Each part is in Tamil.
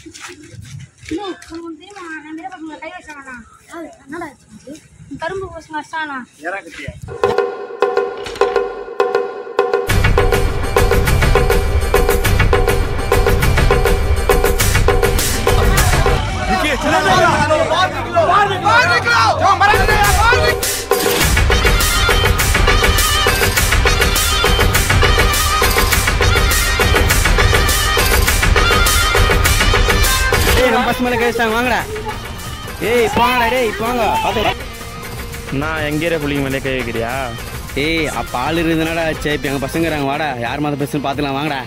இன்னும் உனக்கு தெரியுமா நான் நிறைய பசங்களை கை வச்சாங்கண்ணா அது என்னடா ஆச்சு கரும்பு பசங்க வச்சானா ஏறாக்கட்டியா ஏய் நம்ம பஸ் மேல கேட்டாங்க வாங்கடா ஏய் போங்கடா டேய் போங்க பாத்து நான் எங்கேயே புள்ளிங்க மேலே கை வைக்கிறியா ஏய் அப்ப ஆள் இருக்குதுனடா சே இப்ப எங்க பசங்க இருக்காங்க வாடா யார் மாதிரி பேசுன்னு பாத்துக்கலாம் வாங்கடா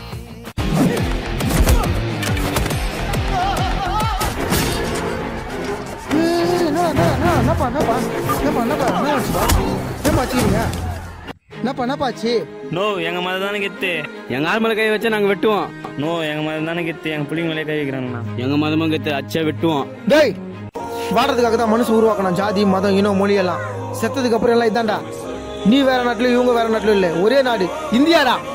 என்னப்பா என்னப்பா என்னப்பா என்னப்பா என்ன ஆச்சுப்பா ஏன்பா வச்சுக்கிறீங்க என்னப்பா என்னப்பா ஆச்சு நோ எங்க மாதிரி தானே கெத்து எங்க ஆள் மேல கை வச்சா நாங்க வெட்டுவோம் நோ எங்க மாதிரி தானே கெத்து எங்க புள்ளிங்க மேலே கை வைக்கிறாங்கண்ணா எங்க மதமும் கத்து அச்சா வெட்டுவோம் டேய் வாடுறதுக்காக தான் மனுஷன் உருவாக்கணும் ஜாதி மதம் இனம் மொழி எல்லாம் செத்ததுக்கு அப்புறம் எல்லாம் இதான்டா நீ வேற நாட்டுல இவங்க வேற நாட்டுல இல்ல ஒரே நாடு இந்தியாடா